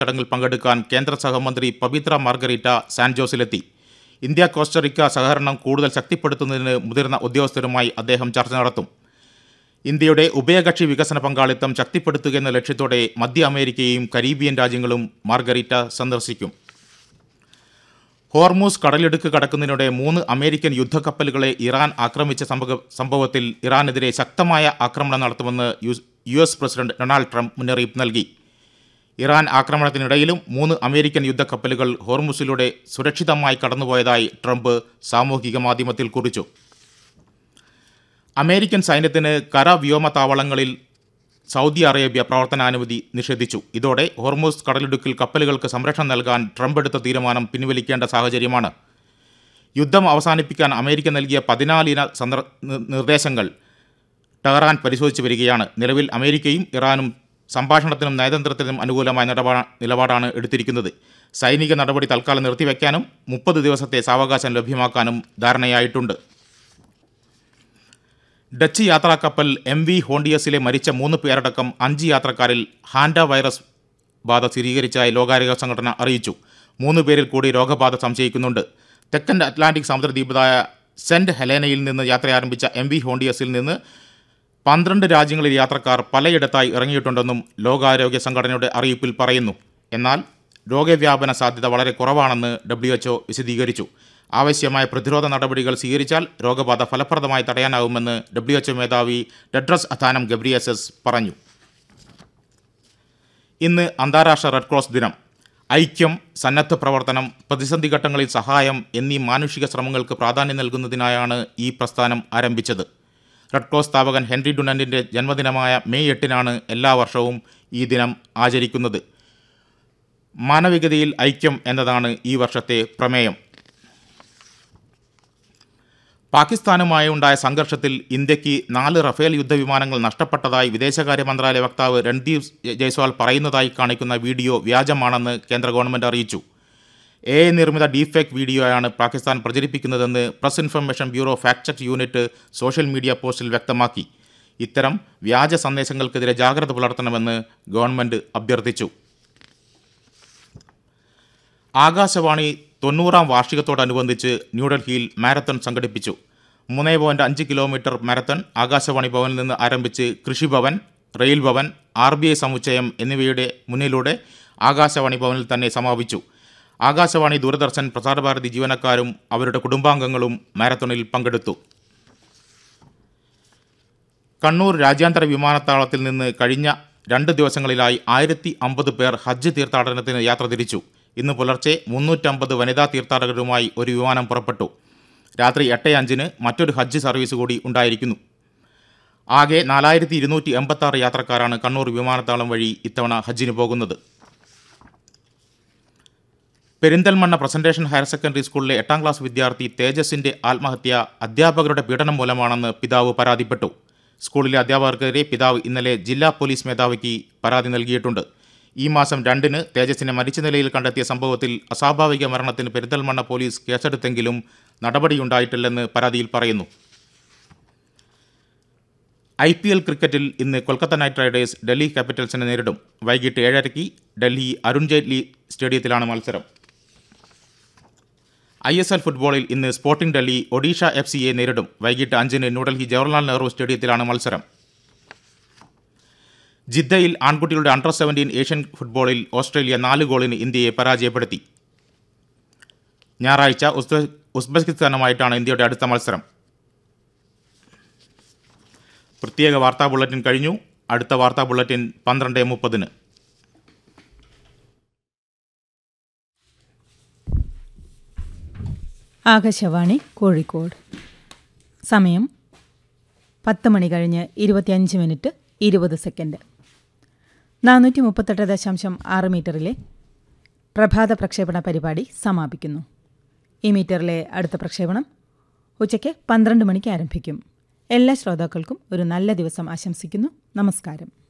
ചടങ്ങിൽ പങ്കെടുക്കാൻ കേന്ദ്ര സഹമന്ത്രി പവിത്ര മാർഗരീറ്റ സാൻജോസിലെത്തി ഇന്ത്യ കോസ്റ്ററിക്ക സഹകരണം കൂടുതൽ ശക്തിപ്പെടുത്തുന്നതിന് മുതിർന്ന ഉദ്യോഗസ്ഥരുമായി അദ്ദേഹം ചർച്ച നടത്തും ഇന്ത്യയുടെ ഉഭയകക്ഷി വികസന പങ്കാളിത്തം ശക്തിപ്പെടുത്തുക എന്ന ലക്ഷ്യത്തോടെ മധ്യ അമേരിക്കയും കരീബിയൻ രാജ്യങ്ങളും മാർഗരീറ്റ സന്ദർശിക്കും ഹോർമൂസ് കടലിടുക്ക് കടക്കുന്നതിനിടെ മൂന്ന് അമേരിക്കൻ യുദ്ധക്കപ്പലുകളെ ഇറാൻ ആക്രമിച്ച സംഭവ സംഭവത്തിൽ ഇറാനെതിരെ ശക്തമായ ആക്രമണം നടത്തുമെന്ന് U U S president Donald Trump മുന്നറിയിപ്പ് നൽകി ഇറാൻ ആക്രമണത്തിനിടയിലും മൂന്ന് അമേരിക്കൻ യുദ്ധക്കപ്പലുകൾ ഹോർമുസിലൂടെ സുരക്ഷിതമായി കടന്നുപോയതായി ട്രംപ് സാമൂഹിക മാധ്യമത്തിൽ കുറിച്ചു അമേരിക്കൻ സൈന്യത്തിന് കര വ്യോമ താവളങ്ങളിൽ സൗദി അറേബ്യ പ്രവർത്തനാനുമതി നിഷേധിച്ചു ഇതോടെ ഹോർമൂസ് കടലിടുക്കിൽ കപ്പലുകൾക്ക് സംരക്ഷണം നൽകാൻ ട്രംപ് എടുത്ത തീരുമാനം പിൻവലിക്കേണ്ട സാഹചര്യമാണ് യുദ്ധം അവസാനിപ്പിക്കാൻ അമേരിക്ക നൽകിയ പതിനാലിന സന്ദർ നി- നിർദ്ദേശങ്ങൾ ടെഹ്റാൻ പരിശോധിച്ചു വരികയാണ് നിലവിൽ അമേരിക്കയും ഇറാനും സംഭാഷണത്തിനും നയതന്ത്രത്തിനും അനുകൂലമായ നിലപാ നിലപാടാണ് എടുത്തിരിക്കുന്നത് സൈനിക നടപടി തൽക്കാലം നിർത്തിവെക്കാനും മുപ്പത് ദിവസത്തെ സാവകാശം ലഭ്യമാക്കാനും ധാരണയായിട്ടുണ്ട് ഡച്ച് യാത്രാക്കപ്പൽ എം വി ഹോണ്ടിയസിലെ മരിച്ച മൂന്ന് പേരടക്കം അഞ്ച് യാത്രക്കാരിൽ ഹാൻഡ വൈറസ് ബാധ സ്ഥിരീകരിച്ചതായി ലോകാരോഗ്യ സംഘടന അറിയിച്ചു മൂന്ന് പേരിൽ കൂടി രോഗബാധ സംശയിക്കുന്നുണ്ട് തെക്കൻ അറ്റ്ലാന്റിക് സമുദ്രദ്വീപായ സെന്റ് ഹെലേനയിൽ നിന്ന് യാത്ര ആരംഭിച്ച എം വി ഹോണ്ടിയസിൽ നിന്ന് പന്ത്രണ്ട് രാജ്യങ്ങളിൽ യാത്രക്കാർ പലയിടത്തായി ഇറങ്ങിയിട്ടുണ്ടെന്നും ലോകാരോഗ്യ സംഘടനയുടെ അറിയിപ്പിൽ പറയുന്നു എന്നാൽ രോഗവ്യാപന സാധ്യത വളരെ കുറവാണെന്ന് ഡബ്ല്യു എച്ച്ഒ വിശദീകരിച്ചു ആവശ്യമായ പ്രതിരോധ നടപടികൾ സ്വീകരിച്ചാൽ രോഗബാധ ഫലപ്രദമായി തടയാനാവുമെന്ന് ഡബ്ല്യു എച്ച്ഒ മേധാവി ടെഡ്രസ് അഥാനം ഗബ്രിയസസ് പറഞ്ഞു ഇന്ന് അന്താരാഷ്ട്ര റെഡ് ക്രോസ് ദിനം ഐക്യം സന്നദ്ധ പ്രവർത്തനം പ്രതിസന്ധി ഘട്ടങ്ങളിൽ സഹായം എന്നീ മാനുഷിക ശ്രമങ്ങൾക്ക് പ്രാധാന്യം നൽകുന്നതിനായാണ് ഈ പ്രസ്ഥാനം ആരംഭിച്ചത് റെഡ് ക്രോസ് സ്ഥാപകൻ ഹെൻറി ഡുനന്റിൻ്റെ ജന്മദിനമായ മെയ് എട്ടിനാണ് എല്ലാ വർഷവും ഈ ദിനം ആചരിക്കുന്നത് മാനവികതയിൽ ഐക്യം എന്നതാണ് ഈ വർഷത്തെ പ്രമേയം പാകിസ്ഥാനുമായി ഉണ്ടായ സംഘർഷത്തിൽ ഇന്ത്യക്ക് നാല് റഫേൽ യുദ്ധവിമാനങ്ങൾ നഷ്ടപ്പെട്ടതായി വിദേശകാര്യ മന്ത്രാലയ വക്താവ് രൺദീപ് ജയ്സ്വാൾ പറയുന്നതായി കാണിക്കുന്ന വീഡിയോ വ്യാജമാണെന്ന് കേന്ദ്ര ഗവൺമെന്റ് അറിയിച്ചു എ ഐ നിർമ്മിത ഡീഫേക്ക് വീഡിയോയാണ് പാകിസ്ഥാൻ പ്രചരിപ്പിക്കുന്നതെന്ന് press information bureau fact check unit social media പോസ്റ്റിൽ വ്യക്തമാക്കി ഇത്തരം വ്യാജ സന്ദേശങ്ങൾക്കെതിരെ ജാഗ്രത പുലർത്തണമെന്ന് ഗവൺമെന്റ് അഭ്യർത്ഥിച്ചു ആകാശവാണി തൊണ്ണൂറാം വാർഷികത്തോടനുബന്ധിച്ച് ന്യൂഡൽഹിയിൽ മാരത്തൺ സംഘടിപ്പിച്ചു മൂന്ന് പോയിൻറ്റ് അഞ്ച് കിലോമീറ്റർ മാരത്തൺ ആകാശവാണി ഭവനിൽ നിന്ന് ആരംഭിച്ച് Krishibhavan rail Bhavan R B I സമുച്ചയം എന്നിവയുടെ മുന്നിലൂടെ ആകാശവാണി ഭവനിൽ തന്നെ സമാപിച്ചു ആകാശവാണി ദൂരദർശൻ പ്രസാരഭാരതി ജീവനക്കാരും അവരുടെ കുടുംബാംഗങ്ങളും മാരത്തണിൽ പങ്കെടുത്തു കണ്ണൂർ രാജ്യാന്തര വിമാനത്താവളത്തിൽ നിന്ന് കഴിഞ്ഞ രണ്ട് ദിവസങ്ങളിലായി ആയിരത്തി അമ്പത് പേർ ഹജ്ജ് തീർത്ഥാടനത്തിന് യാത്ര തിരിച്ചു ഇന്ന് പുലർച്ചെ മുന്നൂറ്റമ്പത് വനിതാ തീർത്ഥാടകരുമായി ഒരു വിമാനം പുറപ്പെട്ടു രാത്രി എട്ട് അഞ്ചിന് മറ്റൊരു ഹജ്ജ് സർവീസ് കൂടി ഉണ്ടായിരിക്കുന്നു ആകെ നാലായിരത്തി ഇരുന്നൂറ്റി എൺപത്തി ആറ് യാത്രക്കാരാണ് കണ്ണൂർ വിമാനത്താവളം വഴി ഇത്തവണ ഹജ്ജിന് പോകുന്നത് പെരിന്തൽമണ്ണ പ്രസന്റേഷൻ ഹയർ സെക്കൻഡറി സ്കൂളിലെ എട്ടാം ക്ലാസ് വിദ്യാർത്ഥി തേജസിന്റെ ആത്മഹത്യ അധ്യാപകരുടെ പീഡനം മൂലമാണെന്ന് പിതാവ് പരാതിപ്പെട്ടു സ്കൂളിലെ അധ്യാപകർക്കെതിരെ പിതാവ് ഇന്നലെ ജില്ലാ പോലീസ് മേധാവിക്ക് പരാതി നൽകിയിട്ടുണ്ട് ഈ മാസം രണ്ടിന് തേജസിനെ മരിച്ച നിലയിൽ കണ്ടെത്തിയ സംഭവത്തിൽ അസ്വാഭാവിക മരണത്തിന് പെരിന്തൽമണ്ണ പോലീസ് കേസെടുത്തെങ്കിലും നടപടിയുണ്ടായിട്ടില്ലെന്ന് പരാതിയിൽ പറയുന്നു ഐ പി എൽ ക്രിക്കറ്റിൽ ഇന്ന് കൊൽക്കത്ത നൈറ്റ് റൈഡേഴ്സ് ഡൽഹി ക്യാപിറ്റൽസിനെ നേരിടും വൈകിട്ട് ഏഴരയ്ക്ക് ഡൽഹി അരുൺ ജെയ്റ്റ്ലി സ്റ്റേഡിയത്തിലാണ് മത്സരം ഐ എസ് എൽ ഫുട്ബോളിൽ ഇന്ന് സ്പോർട്ടിംഗ് ഡൽഹി ഒഡീഷ എഫ് സിയെ നേരിടും വൈകിട്ട് അഞ്ചിന് ന്യൂഡൽഹി ജവഹർലാൽ നെഹ്റു സ്റ്റേഡിയത്തിലാണ് മത്സരം ജിദ്ദയിൽ ആൺകുട്ടികളുടെ അണ്ടർ സെവൻറ്റീൻ ഏഷ്യൻ ഫുട്ബോളിൽ ഓസ്ട്രേലിയ നാല് ഗോളിന് ഇന്ത്യയെ പരാജയപ്പെടുത്തി ഞായറാഴ്ച ഉസ്ബെ ഉസ്ബെക്കിസ്ഥാനുമായിട്ടാണ് ഇന്ത്യയുടെ അടുത്ത മത്സരം പ്രത്യേക വാർത്താ ബുള്ളറ്റിൻ കഴിഞ്ഞു അടുത്ത വാർത്താ ബുള്ളറ്റിൻ പന്ത്രണ്ട് മുപ്പതിന് ആകാശവാണി കോഴിക്കോട് സമയം പത്ത് മണി കഴിഞ്ഞ് ഇരുപത്തിയഞ്ച് മിനിറ്റ് ഇരുപത് സെക്കൻഡ് നാനൂറ്റി മുപ്പത്തെട്ട് ദശാംശം ആറ് മീറ്ററിലെ പ്രഭാത പ്രക്ഷേപണ പരിപാടി സമാപിക്കുന്നു ഈ മീറ്ററിലെ അടുത്ത പ്രക്ഷേപണം ഉച്ചയ്ക്ക് പന്ത്രണ്ട് മണിക്ക് ആരംഭിക്കും എല്ലാ ശ്രോതാക്കൾക്കും ഒരു നല്ല ദിവസം ആശംസിക്കുന്നു നമസ്കാരം